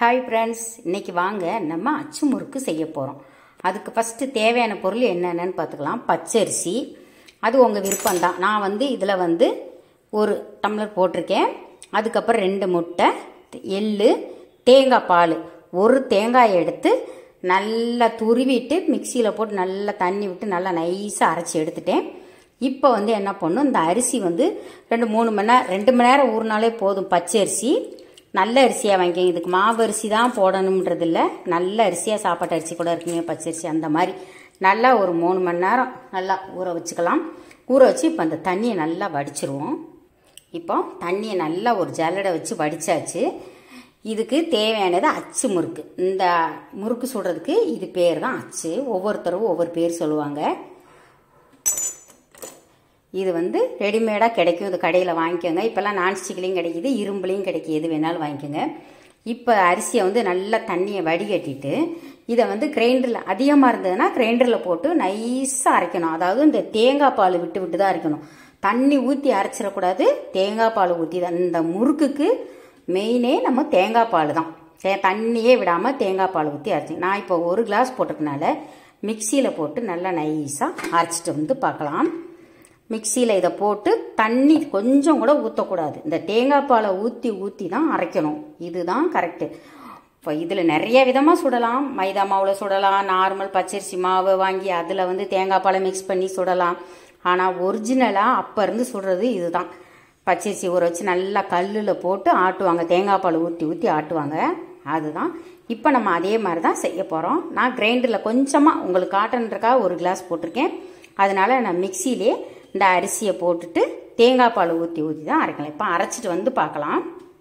Hi friends இன்னைக்கு வாங்க நம்ம அச்சு முறுக்கு செய்ய போகிறோம் அதுக்கு ஃபஸ்ட்டு தேவையான பொருள் என்னென்னு பார்த்துக்கலாம் பச்சரிசி அது உங்கள் விருப்பம்தான் நான் வந்து இதில் வந்து ஒரு டம்ளர் போட்டிருக்கேன் அதுக்கப்புறம் ரெண்டு முட்டை எள்ளு தேங்காய் பால் ஒரு தேங்காயை எடுத்து நல்லா துருவிட்டு மிக்சியில் போட்டு நல்லா தண்ணி விட்டு நல்லா நைஸாக அரைச்சி எடுத்துட்டேன் இப்போ வந்து என்ன பண்ணும் இந்த அரிசி வந்து ரெண்டு மூணு மணி நேரம் ரெண்டு மணி நேரம் ஊறினாலே போதும் பச்சை அரிசி நல்ல அரிசியாக வாங்கிக்கோங்க இதுக்கு மாவு அரிசி தான் போடணுன்றது இல்லை நல்ல அரிசியாக சாப்பாட்டு அரிசி கூட இருக்குங்க பச்சரிசி அந்த மாதிரி நல்லா ஒரு மூணு மணி நேரம் நல்லா ஊற வச்சுக்கலாம் ஊற வச்சு இப்போ அந்த தண்ணியை நல்லா வடிச்சிருவோம் இப்போ தண்ணியை நல்லா ஒரு ஜல்லடை வச்சு வடித்தாச்சு இதுக்கு தேவையானது அச்சு முறுக்கு இந்த முறுக்கு சுடுறதுக்கு இது பேர் தான் அச்சு ஒவ்வொருத்தரும் ஒவ்வொரு பேர் சொல்லுவாங்க இது வந்து ரெடிமேடாக கிடைக்கும் இது கடையில் வாங்கிக்கோங்க இப்போல்லாம் நான்ஸ்டிக்லேயும் கிடைக்கிது இரும்புலேயும் கிடைக்கும் எது வேணாலும் வாங்கிக்கோங்க இப்போ அரிசியை வந்து நல்லா தண்ணியை வடிகட்டிட்டு இதை வந்து கிரைண்டரில் அதிகமாக இருந்ததுன்னா கிரைண்டரில் போட்டு நைஸாக அரைக்கணும் அதாவது இந்த தேங்காய் பால் விட்டு விட்டு தான் அரைக்கணும் தண்ணி ஊற்றி அரைச்சிடக்கூடாது தேங்காய் பால் ஊற்றி தான் இந்த முறுக்குக்கு மெயினே நம்ம தேங்காய் பால் தான் தே தண்ணியே விடாமல் தேங்காய் பால் ஊற்றி அரைச்சி நான் இப்போ ஒரு கிளாஸ் போட்டிருக்கனால மிக்சியில் போட்டு நல்லா நைஸாக அரைச்சிட்டு வந்து பார்க்கலாம் மிக்சியில் இதை போட்டு தண்ணி கொஞ்சம் கூட ஊற்றக்கூடாது இந்த தேங்காய் பாலை ஊற்றி ஊற்றி தான் அரைக்கணும் இதுதான் கரெக்டு இப்போ இதில் நிறைய விதமாக சுடலாம் மைதா மாவில் சுடலாம் நார்மல் பச்சரிசி மாவு வாங்கி அதில் வந்து தேங்காய் பாலை மிக்ஸ் பண்ணி சுடலாம் ஆனால் ஒரிஜினலாக அப்போ இருந்து சுடுறது இதுதான் பச்சரிசி ஊற வச்சு நல்லா கல்லில் போட்டு ஆட்டுவாங்க தேங்காய் பால் ஊற்றி ஊற்றி ஆட்டுவாங்க அதுதான் இப்போ நம்ம அதே மாதிரி தான் செய்ய போகிறோம் நான் கிரைண்டரில் கொஞ்சமாக உங்களுக்கு காட்டன்றக்காக ஒரு கிளாஸ் போட்டிருக்கேன் அதனால நான் மிக்சியிலே இந்த அரிசியை போட்டுட்டு தேங்காய் பால் ஊற்றி ஊற்றி தான் அரைக்கலாம் இப்போ அரைச்சிட்டு வந்து பார்க்கலாம்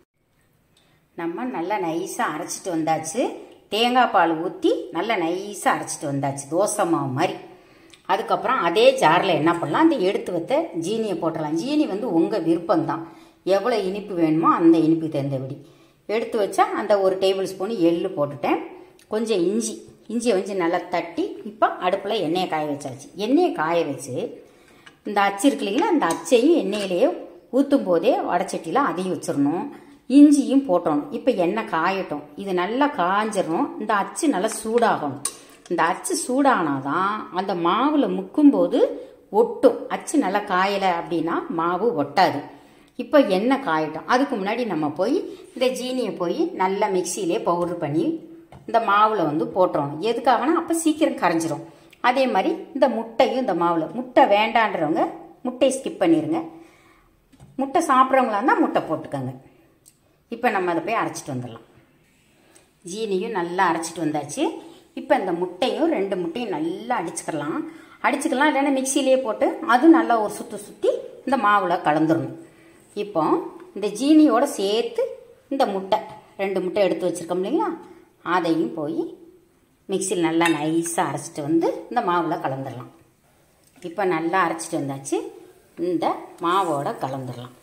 நம்ம நல்லா நைஸாக அரைச்சிட்டு வந்தாச்சு தேங்காய் பால் ஊற்றி நல்லா நைஸாக அரைச்சிட்டு வந்தாச்சு தோசை மாவு மாதிரி அதுக்கப்புறம் அதே ஜாரில் என்ன பண்ணலாம் அந்த எடுத்து வைத்த ஜீனியை போட்டுடலாம் ஜீனி வந்து உங்கள் விருப்பம்தான் எவ்வளோ இனிப்பு வேணுமோ அந்த இனிப்பு தகுந்தபடி எடுத்து வச்சா அந்த ஒரு டேபிள் ஸ்பூன் எள்ளு போட்டுட்டேன் கொஞ்சம் இஞ்சி இஞ்சியை வந்து நல்லா தட்டி இப்போ அடுப்பில் எண்ணெயை காய வச்சாச்சு எண்ணெயை காய வச்சு இந்த அச்சு இருக்கு இல்லைங்களா அந்த அச்சையும் எண்ணெயிலேயே ஊற்றும் போதே வடச்சட்டியில் அதையும் வச்சிடணும் இஞ்சியும் போட்டணும் இப்போ எண்ணெய் காயட்டும் இது நல்லா காஞ்சிடணும் இந்த அச்சு நல்லா சூடாகணும் இந்த அச்சு சூடானாதான் அந்த மாவில் முக்கும்போது ஒட்டும் அச்சு நல்லா காயலை அப்படின்னா மாவு ஒட்டாது இப்போ எண்ணெய் காயட்டும் அதுக்கு முன்னாடி நம்ம போய் இந்த ஜீனியை போய் நல்லா மிக்சியிலே பவுடர் பண்ணி இந்த மாவில் வந்து போட்டுறோம் எதுக்காகனா அப்போ சீக்கிரம் கரைஞ்சிரும் அதே மாதிரி இந்த முட்டையும் இந்த மாவில் முட்டை வேண்டான்றவங்க முட்டையை ஸ்கிப் பண்ணிடுங்க முட்டை சாப்பிட்றவங்களா இருந்தால் முட்டை போட்டுக்கோங்க இப்போ நம்ம அதை போய் அரைச்சிட்டு வந்துடலாம் ஜீனியும் நல்லா அரைச்சிட்டு வந்தாச்சு இப்போ இந்த முட்டையும் ரெண்டு முட்டையும் நல்லா அடிச்சுக்கலாம் அடிச்சுக்கலாம் இல்லைன்னா மிக்சிலேயே போட்டு அதுவும் நல்லா ஒரு சுற்றி சுற்றி இந்த மாவில் கலந்துடணும் இப்போ இந்த ஜீனியோட சேர்த்து இந்த முட்டை ரெண்டு முட்டை எடுத்து வச்சுருக்கோம் இல்லைங்களா அதையும் போய் மிக்சியில் நல்லா நைஸாக அரைச்சிட்டு வந்து இந்த மாவில் கலந்துடலாம் இப்போ நல்லா அரைச்சிட்டு வந்தாச்சு இந்த மாவோட கலந்துடலாம்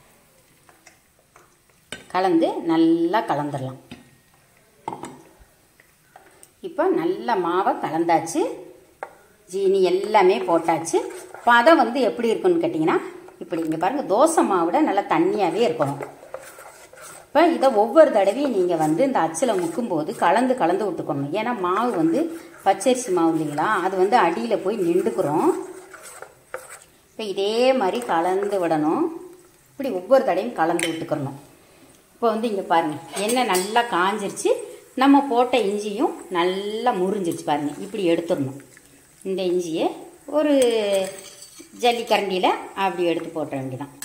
கலந்து நல்லா கலந்துடலாம் இப்போ நல்ல மாவை கலந்தாச்சு ஜீனி எல்லாமே போட்டாச்சு பதம் வந்து எப்படி இருக்குன்னு கேட்டிங்கன்னா இப்படி இங்கே பாருங்கள் தோசை மாவோட நல்லா தண்ணியாகவே இருக்கணும் இப்போ இதை ஒவ்வொரு தடவையும் நீங்கள் வந்து இந்த அச்சில் முக்கும்போது கலந்து கலந்து விட்டுக்கணும் ஏன்னா மாவு வந்து பச்சரிசி மாவு இல்லைங்களா அது வந்து அடியில் போய் நின்றுக்கிறோம் இப்போ இதே மாதிரி கலந்து விடணும் இப்படி ஒவ்வொரு தடவையும் கலந்து விட்டுக்கிறணும் இப்போ வந்து இங்கே பாருங்கள் எண்ணெய் நல்லா காஞ்சிருச்சு நம்ம போட்ட இஞ்சியும் நல்லா முறிஞ்சிருச்சு பாருங்கள் இப்படி எடுத்துடணும் இந்த இஞ்சியை ஒரு ஜல்லிக்கரண்டியில் அப்படி எடுத்து போட்ட வேண்டியதான்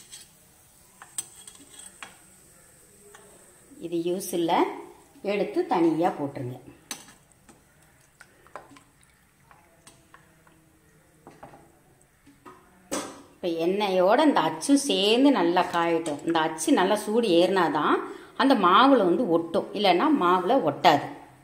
இது யூஸ் இல்லை எடுத்து தனியாக போட்டுருங்க இப்போ எண்ணெயோட இந்த அச்சு சேர்ந்து நல்லா காயட்டும் இந்த அச்சு நல்லா சூடு ஏறினாதான் அந்த மாவில் வந்து ஒட்டும் இல்லைன்னா மாவில் ஒட்டாது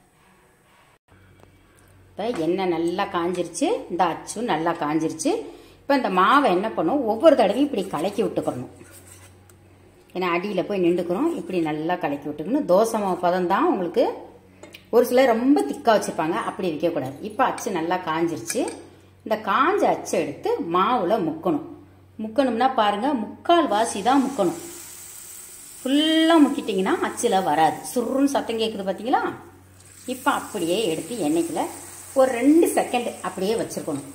இப்போ எண்ணெய் நல்லா காஞ்சிருச்சு இந்த அச்சும் நல்லா காஞ்சிருச்சு இப்போ இந்த மாவை என்ன பண்ணும் ஒவ்வொரு தடவையும் இப்படி கலக்கி விட்டுக்கணும் ஏன்னா அடியில் போய் நின்றுக்கிறோம் இப்படி நல்லா கலக்கி விட்டுக்கணும் தோசை மாவு பதம் தான் உங்களுக்கு ஒரு சிலர் ரொம்ப திக்காக வச்சுருப்பாங்க அப்படி வைக்கக்கூடாது இப்போ அச்சு நல்லா காஞ்சிருச்சு இந்த காஞ்ச அச்சை எடுத்து மாவில் முக்கணும் முக்கணும்னா பாருங்கள் முக்கால் வாசி தான் முக்கணும் ஃபுல்லாக முக்கிட்டிங்கன்னா அச்சில் வராது சுருன்னு சத்தம் கேட்குது பார்த்தீங்களா இப்போ அப்படியே எடுத்து எண்ணெய்க்குள்ள ஒரு ரெண்டு செகண்ட் அப்படியே வச்சுருக்கணும்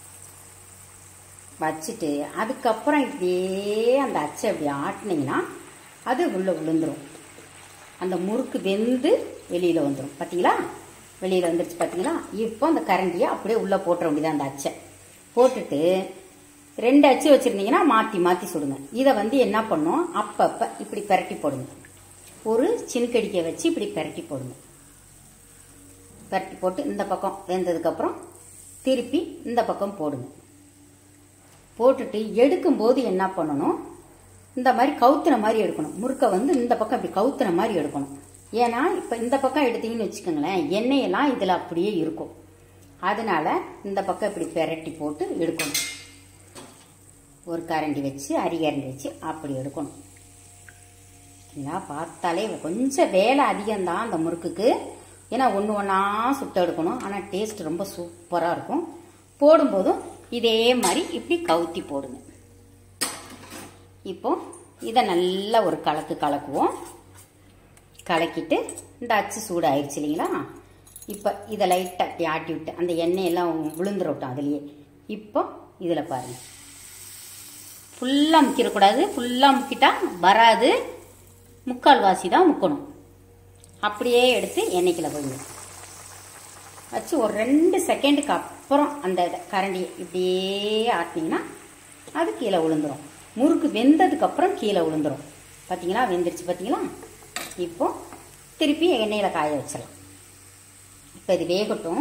வச்சுட்டு அதுக்கப்புறம் இப்படியே அந்த அச்சை அப்படி ஆட்டினீங்கன்னா அது உள்ளே விழுந்துரும் அந்த முறுக்கு வெந்து வெளியில் வந்துடும் பார்த்தீங்களா வெளியில் வந்துருச்சு பார்த்தீங்களா இப்போ அந்த கரண்டியை அப்படியே உள்ளே போட்டுற வேண்டியது அந்த அச்சை போட்டுட்டு ரெண்டு அச்சு வச்சுருந்தீங்கன்னா மாற்றி மாற்றி சுடுங்க இதை வந்து என்ன பண்ணும் அப்பப்போ இப்படி பெரட்டி போடுங்க ஒரு சினுக்கடிக்கை வச்சு இப்படி பெரட்டி போடுங்க பெரட்டி போட்டு இந்த பக்கம் வெந்ததுக்கப்புறம் திருப்பி இந்த பக்கம் போடுங்க போட்டுட்டு எடுக்கும்போது என்ன பண்ணணும் இந்த மாதிரி கவுத்துன மாதிரி எடுக்கணும் முறுக்கை வந்து இந்த பக்கம் இப்படி கவுத்துன மாதிரி எடுக்கணும் ஏன்னா இப்போ இந்த பக்கம் எடுத்தீங்கன்னு வச்சுக்கோங்களேன் எண்ணெயெல்லாம் இதில் அப்படியே இருக்கும் அதனால இந்த பக்கம் இப்படி பெரட்டி போட்டு எடுக்கணும் ஒரு கரண்டி வச்சு அரிகரண்டி வச்சு அப்படி எடுக்கணும் சரிங்களா பார்த்தாலே கொஞ்சம் வேலை அதிகம்தான் அந்த முறுக்குக்கு ஏன்னா ஒன்று ஒன்றா சுட்ட எடுக்கணும் ஆனால் டேஸ்ட் ரொம்ப சூப்பராக இருக்கும் போடும்போதும் இதே மாதிரி இப்படி கவுத்தி போடுங்க இப்போ இதை நல்லா ஒரு கலக்கு கலக்குவோம் கலக்கிட்டு இந்த அச்சு சூடு ஆயிடுச்சு இல்லைங்களா இப்போ இதை லைட்டாக அப்படி ஆட்டி விட்டு அந்த எண்ணெயெல்லாம் விழுந்துடட்டும் அதுலேயே இப்போ இதில் பாருங்கள் ஃபுல்லாக முக்கிடக்கூடாது ஃபுல்லாக முக்கிட்டா வராது முக்கால் வாசி தான் முக்கணும் அப்படியே எடுத்து எண்ணெய்க்கில் போடுங்க வச்சு ஒரு ரெண்டு செகண்டுக்கு அப்புறம் அந்த இதை கரண்டியை இப்படியே ஆட்டினீங்கன்னா அது கீழே விழுந்துடும் முறுக்கு வெந்ததுக்கப்புறம் கீழே விழுந்துடும் பார்த்தீங்களா வெந்துருச்சு பார்த்தீங்களா இப்போ திருப்பி எண்ணெயில் காய வச்சிடலாம் இப்போ இது வேகட்டும்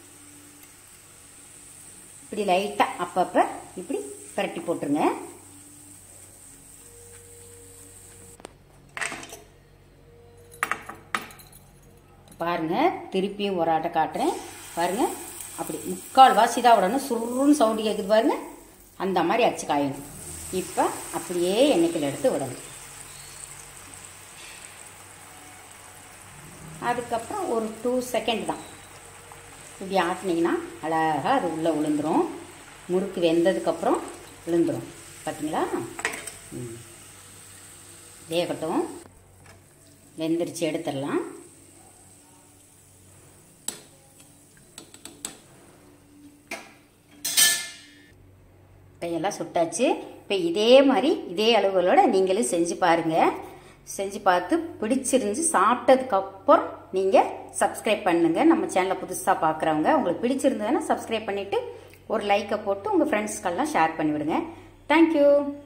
இப்படி லைட்டாக அப்பப்போ இப்படி பிரட்டி போட்டுருங்க பாருங்க திருப்பியும் ஒரு ஆட்டை காட்டுறேன் பாருங்க அப்படி முக்கால் வாசி தான் விடணும் சுருன்னு சவுண்டு கேட்குது பாருங்க அந்த மாதிரி அச்சு காயணும் இப்போ அப்படியே எண்ணெய்க்கில் எடுத்து விடணும் அதுக்கப்புறம் ஒரு டூ செகண்ட் தான் இப்படி ஆட்டினீங்கன்னா அழகாக அது உள்ளே விழுந்துரும் முறுக்கு வெந்ததுக்கப்புறம் விழுந்துரும் பார்த்தீங்களா ம். வேகட்டும் வெந்துருச்சு எடுத்துடலாம் இப்போ எல்லாம் சுட்டாச்சு இப்போ இதே மாதிரி இதே அளவுகளோட நீங்களும் செஞ்சு பாருங்க செஞ்சு பார்த்து பிடிச்சிருந்து சாப்பிட்டதுக்கப்புறம் நீங்கள் சப்ஸ்கிரைப் பண்ணுங்க நம்ம சேனலை புதுசாக பார்க்குறவங்க உங்களுக்கு பிடிச்சிருந்ததுன்னா சப்ஸ்கிரைப் பண்ணிவிட்டு ஒரு லைக்கை போட்டு உங்கள் ஃப்ரெண்ட்ஸ்க்கெல்லாம் ஷேர் பண்ணிவிடுங்க தேங்க்யூ